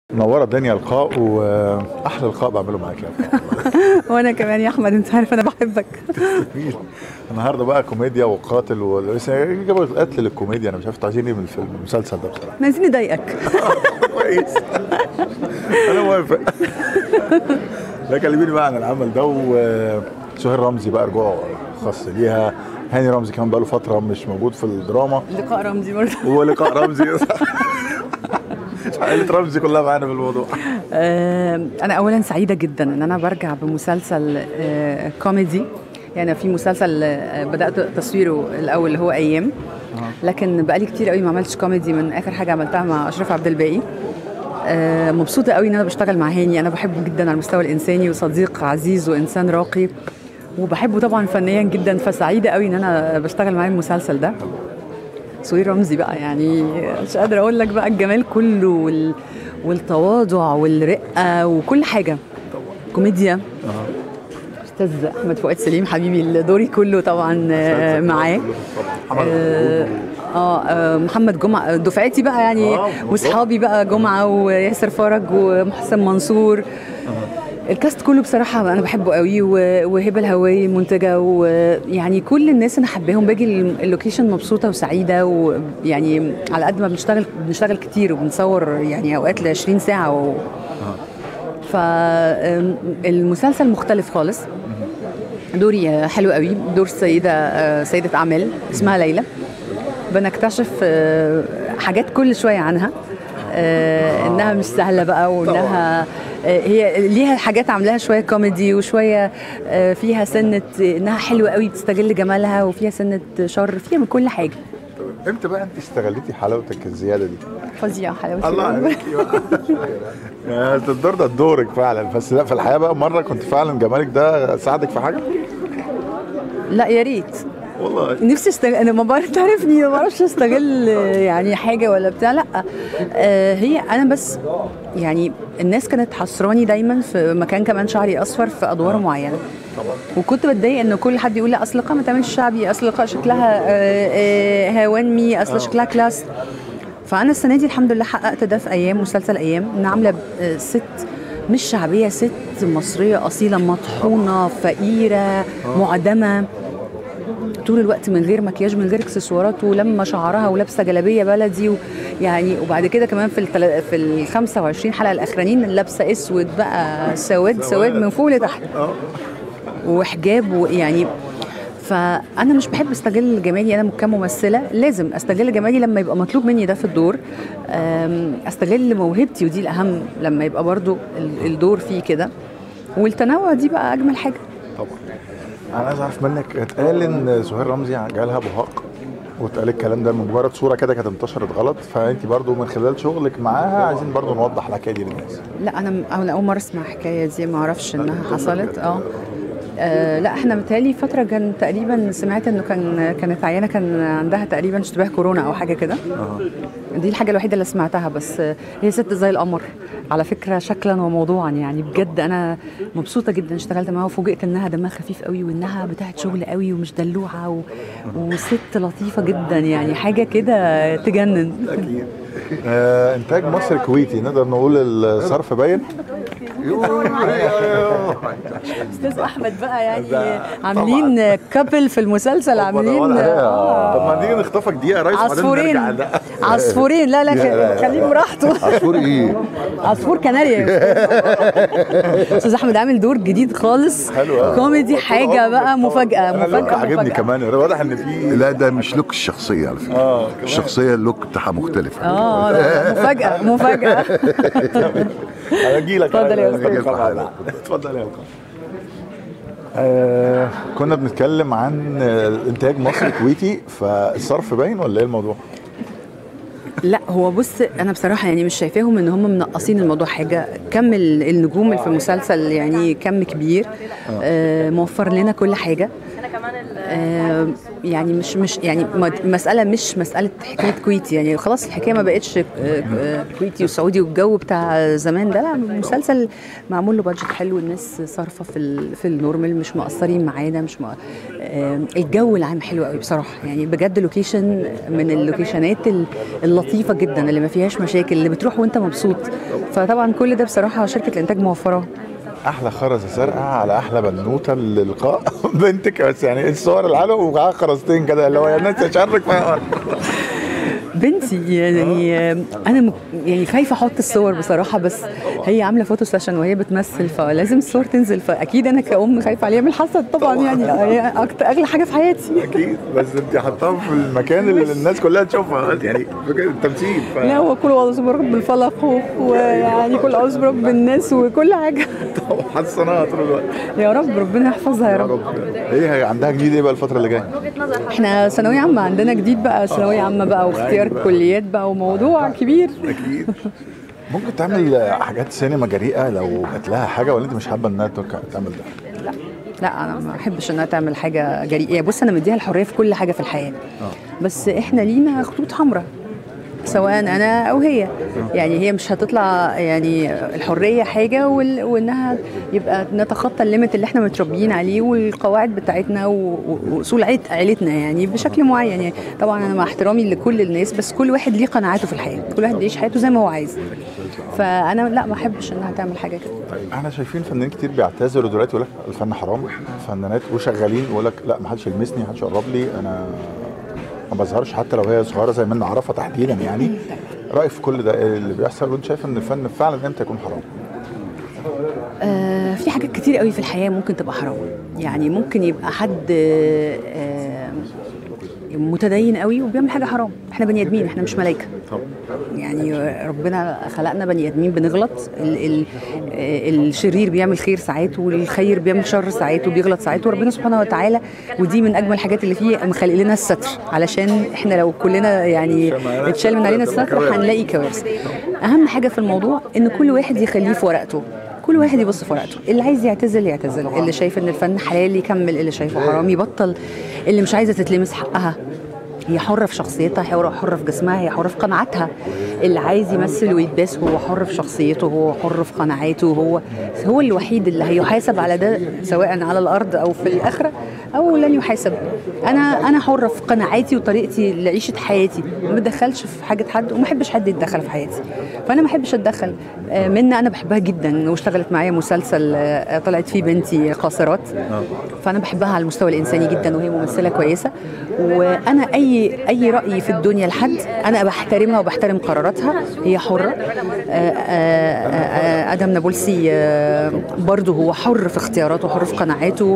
منوره الدنيا لقاء واحلى لقاء بعمله معاك يا وانا كمان يا احمد انت عارف انا بحبك جميل النهارده بقى كوميديا وقاتل و... بس جابوا القتل للكوميديا انا مش عارف عايزين ايه من الفيلم المسلسل ده بصراحه احنا عايزين نضايقك كويس انا موافق لا كلميني بقى عن العمل ده وسهير رمزي بقى رجوع خاص ليها هاني رمزي كمان بقاله فتره مش موجود في الدراما لقاء رمزي برضه ولقاء رمزي عائلة رمزي كلها معانا في الموضوع آه، انا اولا سعيده جدا ان انا برجع بمسلسل آه، كوميدي يعني في مسلسل آه، بدات تصويره الاول اللي هو ايام لكن بقالي كتير قوي ما عملتش كوميدي من اخر حاجه عملتها مع اشرف عبد الباقي آه، مبسوطه قوي ان انا بشتغل مع هاني انا بحبه جدا على المستوى الانساني وصديق عزيز وانسان راقي وبحبه طبعا فنيا جدا فسعيده قوي ان انا بشتغل معاه المسلسل ده سهير رمزي بقى يعني مش قادره اقول لك بقى الجمال كله وال... والتواضع والرقه وكل حاجه كوميديا استاذ احمد فؤاد سليم حبيبي دوري كله طبعا آه، معاه آه، اه آه، محمد جمعه دفعتي بقى يعني آه، بالظبط. واصحابي بقى جمعه وياسر فرج ومحسن منصور الكاست كله بصراحة أنا بحبه قوي و- وهبة الهواري المنتجة ويعني كل الناس أنا حباهم باجي ال- اللوكيشن مبسوطة وسعيدة ويعني على قد ما بنشتغل بنشتغل كتير وبنصور يعني أوقات ل 20 ساعة و... فالمسلسل مختلف خالص دوري حلو قوي دور سيدة سيدة أعمال اسمها ليلى بنكتشف آه، حاجات كل شوية عنها آه، انها مش سهله بقى وانها آه، هي ليها حاجات عاملاها شويه كوميدي وشويه آه، فيها سنه انها حلوه قوي بتستغل جمالها وفيها سنه شر فيها من كل حاجه امتى بقى انت استغلتي حلاوتك الزياده دي؟ فظيعه حلاوه الله الفيلم. عليكي بقى يا أنت الدور ده دورك فعلا بس لا في الحياه بقى مره كنت فعلا جمالك ده ساعدك في حاجه؟ لا يا ريت والله نفسي استغل انا ما بعرف تعرفني ما بعرفش استغل آه، يعني حاجه ولا بتاع لا آه، هي انا بس يعني الناس كانت حصراني دايما في مكان كمان شعري اصفر في ادوار معينه طبعا وكنت بتضايق ان كل حد يقول لا اصل لقاء ما تعملش شعبي اصل لقاء شكلها آه، آه، هوان مي اصل شكلها كلاس فانا السنه دي الحمد لله حققت ده في ايام مسلسل ايام ان عامله آه، ست مش شعبيه ست مصريه اصيله مطحونه فقيره معدمه طول الوقت من غير مكياج من غير اكسسوارات ولما شعرها ولابسه جلابيه بلدي ويعني وبعد كده كمان في التل... في ال 25 حلقه الاخرانيين لابسه اسود بقى سواد سواد من فوق لتحت اه وحجاب ويعني فانا مش بحب استغل جمالي انا كممثله لازم استغل جمالي لما يبقى مطلوب مني ده في الدور أم، استغل موهبتي ودي الاهم لما يبقى برضو ال- الدور فيه كده والتنوع دي بقى اجمل حاجه طبعا انا عايز اعرف منك اتقال ان سهير رمزي جالها بهاق واتقال الكلام ده من مجرد صوره كده كانت انتشرت غلط فانت برضو من خلال شغلك معاها عايزين برضو نوضح الحكايه دي للناس لا انا انا اول مره اسمع الحكايه دي ما اعرفش انها حصلت اه آه، لا احنا متهيألي فترة كان تقريبا سمعت انه كان كانت عيانة كان عندها تقريبا اشتباه كورونا او حاجة كده دي الحاجة الوحيدة اللي سمعتها بس آه، هي ست زي القمر على فكرة شكلا وموضوعا يعني بجد انا مبسوطة جدا اشتغلت معاها وفوجئت انها دمها خفيف قوي وانها بتاعت شغل قوي ومش دلوعة و... وست لطيفة جدا يعني حاجة كده تجنن اكيد آه انتاج مصر كويتي نقدر نقول الصرف باين استاذ احمد بقى يعني عاملين كابل في المسلسل عاملين طب آه، ما نيجي نخطفك دقيقه يا ريس وبعدين عصفورين نرجع ده. عصفورين لا لا لا، خ- خليه براحته عصفور ايه؟ عصفور كناريا استاذ احمد عامل دور جديد خالص حلو أوي. كوميدي حاجه بقى مفاجاه انا اللوك مفاجاه عاجبني مفاجاه كمان واضح ان في لا ده مش لوك الشخصية على فكرة اه كمان. الشخصية اللوك بتاعها مختلف اه لا، مفاجاه مفاجاه انا اجي لك اتفضل يا أستاذ. اتفضل يا لقاء آه كنا بنتكلم عن آه، انتاج مصري كويتي فالصرف باين ولا ايه الموضوع؟ لا هو بص انا بصراحه يعني مش شايفاهم ان هم منقصين الموضوع حاجه كم ال- النجوم اللي في المسلسل يعني كم كبير آه موفر لنا كل حاجه آه، يعني مش مش يعني ما- المسألة مش مسألة حكاية كويتي يعني خلاص الحكاية ما بقتش آه، آه، كويتي وسعودي والجو بتاع زمان ده لا مسلسل معمول له بادجت حلو الناس صارفة في ال- في النورمال مش مقصرين معانا مش مق... آه، الجو العام حلو قوي بصراحة يعني بجد لوكيشن من اللوكيشنات ال- اللطيفة جدا اللي ما فيهاش مشاكل اللي بتروح وانت مبسوط فطبعا كل ده بصراحة شركة الإنتاج موفراه احلى خرزه زرقاء على احلى بنوته للقاء بنتك بس يعني الصور الحلوه ومعاها خرزتين كده اللي هو يا ناس اشارك معاها بنتي يعني انا م- يعني خايفه احط الصور بصراحه بس هي عامله فوتو سيشن وهي بتمثل فلازم الصور تنزل فاكيد انا كأم خايفه عليها من الحسد طبعا يعني هي اكتر اغلى حاجه في حياتي اكيد بس انت حطاها في المكان اللي الناس كلها تشوفها يعني فكرة التمثيل ف... لا هو كل اعوذ برب بالفلق و- ويعني كل اعوذ برب بالناس وكل حاجه حسناها طول الوقت يا رب ربنا يحفظها يا يا رب رب ايه عندها جديد ايه بقى الفتره اللي جايه احنا ثانويه عامه عندنا جديد بقى ثانويه عامه بقى واختيار كليات بقى وموضوع كبير اكيد ممكن تعمل حاجات سينما جريئه لو جات لها حاجه ولا انت مش حابه انها ترك- تعمل ده لا لا انا ما احبش انها تعمل حاجه جريئه بص انا مديها الحريه في كل حاجه في الحياه بس احنا لينا خطوط حمراء سواء انا او هي يعني هي مش هتطلع يعني الحريه حاجه وال- وانها يبقى نتخطى الليمت اللي احنا متربيين عليه والقواعد بتاعتنا و- و- واصول عيلت- عيلتنا يعني بشكل معين يعني طبعا انا مع احترامي لكل الناس بس كل واحد ليه قناعاته في الحياه كل واحد يعيش حياته زي ما هو عايز فانا لا ما احبش انها تعمل حاجه كده طيب احنا شايفين فنانين كتير بيعتذروا دلوقتي يقول لك الفن حرام فنانات وشغالين يقول لك لا ما حدش يلمسني ما حدش يقرب لي انا ما بظهرش حتى لو هي صغيره زي ما انا اعرفها تحديدا يعني رايك في كل ده إيه اللي بيحصل وانت شايف ان الفن فعلا امتى يكون حرام آه، في حاجات كتير قوي في الحياة ممكن تبقى حرام يعني ممكن يبقى حد آه، متدين قوي وبيعمل حاجة حرام احنا بني ادمين احنا مش ملائكة يعني ربنا خلقنا بني ادمين بنغلط ال ال آه، الشرير بيعمل خير ساعات والخير بيعمل شر ساعات وبيغلط ساعات وربنا سبحانه وتعالى ودي من اجمل الحاجات اللي فيه مخلق لنا الستر علشان احنا لو كلنا يعني اتشال من علينا الستر هنلاقي كوارث اهم حاجة في الموضوع ان كل واحد يخليه في ورقته كل واحد يبص في ورقته اللي عايز يعتزل يعتزل اللي شايف ان الفن حلال يكمل اللي شايفه حرام يبطل اللي مش عايزه تتلمس حقها هي حرة في شخصيتها هي حرة في جسمها هي حرة في قناعاتها اللي عايز يمثل ويتباس هو حر في شخصيته هو حر في قناعاته هو هو الوحيد اللي هيحاسب على ده سواء على الأرض أو في الآخرة أو لن يحاسب أنا أنا حرة في قناعاتي وطريقتي لعيشة حياتي ما بتدخلش في حاجة حد وما أحبش حد يتدخل في حياتي فأنا ما أحبش أتدخل آه، منى أنا بحبها جدا واشتغلت معايا مسلسل آه، طلعت فيه بنتي قاصرات فأنا بحبها على المستوى الإنساني جدا وهي ممثلة كويسة وأنا أي أي رأي في الدنيا لحد أنا بحترمها وبحترم قراراتها هي حرة آه، آه، آه، آدم نابلسي آه، برضه هو حر في اختياراته حر في قناعاته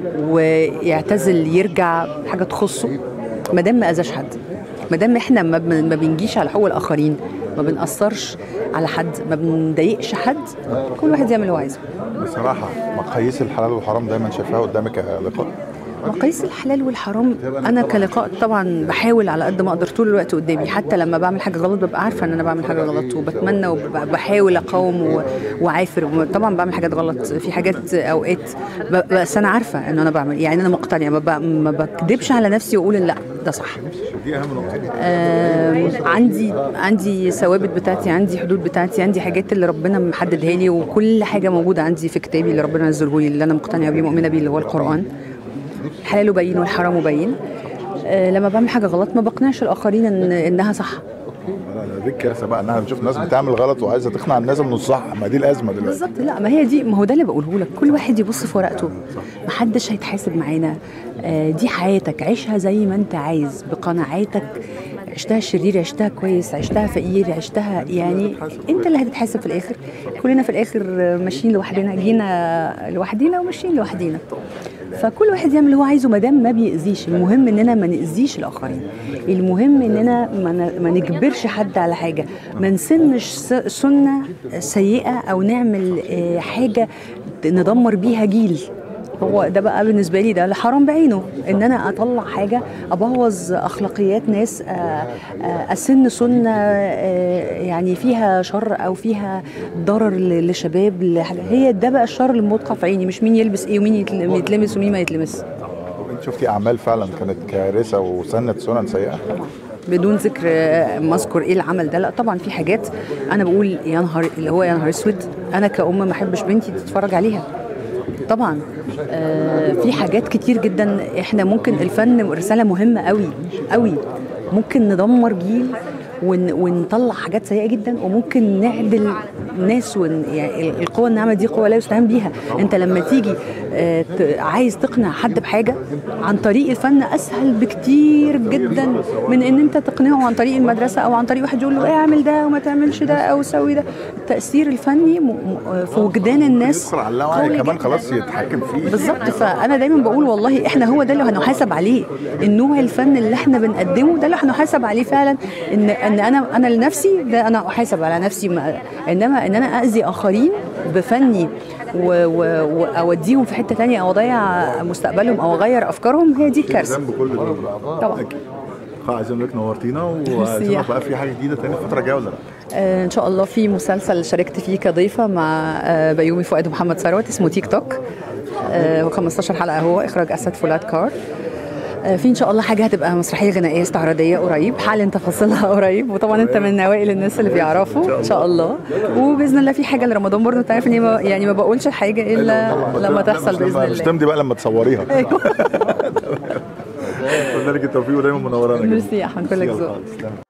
ويعتزل يرجع حاجة تخصه ما دام ما أذاش حد ما دام احنا ما بن- ما بنجيش على حقوق الآخرين ما بنأثرش على حد ما بنضايقش حد كل واحد يعمل اللي هو عايزه بصراحه مقاييس الحلال والحرام دايما شايفاها قدامك يا لقاء مقاييس الحلال والحرام انا كلقاء طبعا بحاول على قد ما اقدر طول الوقت قدامي حتى لما بعمل حاجه غلط ببقى عارفه ان انا بعمل حاجه غلط وبتمنى وبحاول اقاوم و- واعافر طبعا بعمل حاجات غلط في حاجات اوقات ب- بس انا عارفه ان انا بعمل يعني انا مقتنعه ما ب- ما بكدبش على نفسي واقول إن لا ده صح دي اهم نقطه آم، عندي عندي ثوابت بتاعتي عندي حدود بتاعتي عندي حاجات اللي ربنا محددها لي وكل حاجه موجوده عندي في كتابي اللي ربنا نزله لي اللي انا مقتنعه بيه مؤمنه بيه اللي هو القران الحلال بين والحرام بين آه، لما بعمل حاجه غلط ما بقنعش الاخرين ان انها صح لا، لا، دي الكارثه بقى انها بنشوف ناس بتعمل غلط وعايزه تقنع الناس انه الصح ما دي الازمه دلوقتي بالظبط لا ما هي دي ما هو ده اللي بقوله لك كل واحد يبص في ورقته ما حدش هيتحاسب معانا آه، دي حياتك عيشها زي ما انت عايز بقناعاتك عشتها شرير عشتها كويس عشتها فقير عشتها يعني انت اللي هتتحاسب في الاخر كلنا في الاخر آه، ماشيين لوحدنا جينا لوحدينا وماشيين لوحدينا فكل واحد يعمل اللي هو عايزه ما دام ما بيأذيش المهم اننا ما نأذيش الاخرين المهم اننا ما ن- ما نجبرش حد على حاجه ما نسنش س- سنه سيئه او نعمل آه، حاجه ندمر بيها جيل هو ده بقى بالنسبه لي ده الحرام بعينه ان انا اطلع حاجه ابوظ اخلاقيات ناس آه، آه، اسن سنه آه، يعني فيها شر او فيها ضرر ل- لشباب لحاجه هي ده بقى الشر الموقع في عيني مش مين يلبس ايه ومين يتل- يتلمس ومين ما يتلمس شفتي اعمال فعلا كانت كارثه وسنت سنن سيئه بدون ذكر آه، مذكر ايه العمل ده لا طبعا في حاجات انا بقول يا نهار اللي هو يا نهار اسود انا كأم ما احبش بنتي تتفرج عليها طبعا آه في حاجات كتير جدا احنا ممكن الفن رساله مهمه قوي قوي ممكن ندمر جيل ون ونطلع حاجات سيئه جدا وممكن نعدل ناس ون يعني ال- القوه الناعمه دي قوه لا يستهان بيها انت لما تيجي آه ت- عايز تقنع حد بحاجه عن طريق الفن اسهل بكتير جدا من ان انت تقنعه عن طريق المدرسه او عن طريق واحد يقول له ايه اعمل ده وما تعملش ده او سوي ده التاثير الفني م- م- في وجدان الناس يدخل على اللاوعي قوي كمان جداً. خلاص يتحكم فيه بالظبط فانا دايما بقول والله احنا هو ده اللي هنحاسب عليه النوع الفن اللي احنا بنقدمه ده اللي هنحاسب عليه فعلا ان ان انا انا لنفسي ده انا احاسب على نفسي ما انما ان انا اذي اخرين بفني و- و- واوديهم في حته تانية او اضيع مستقبلهم او اغير افكارهم هي دي الكارثه ذنب كل دول طبعا اكيد خلاص عايزين لك نورتينا ميرسي وعايزين يا بقى في حاجه جديده تاني الفتره الجايه ولا لا؟ آه، ان شاء الله في مسلسل شاركت فيه كضيفه مع آه، بيومي فؤاد ومحمد ثروت اسمه تيك توك آه، هو 15 حلقه هو اخراج اسد فولاد كار آه، في ان شاء الله حاجه هتبقى مسرحيه غنائيه استعراضيه قريب حال تفاصيلها قريب وطبعا انت من اوائل الناس اللي بيعرفوا ان شاء الله وباذن الله في حاجه لرمضان برضه انت عارف اني ما يعني ما بقولش حاجه الا لما تحصل مش باذن لما- مش الله تمضي بقى لما تصوريها ايوه قلنا لك التوفيق ودايما منورانا كده. ميرسي يا احمد كلك يلا ذوق خلاص، تمام.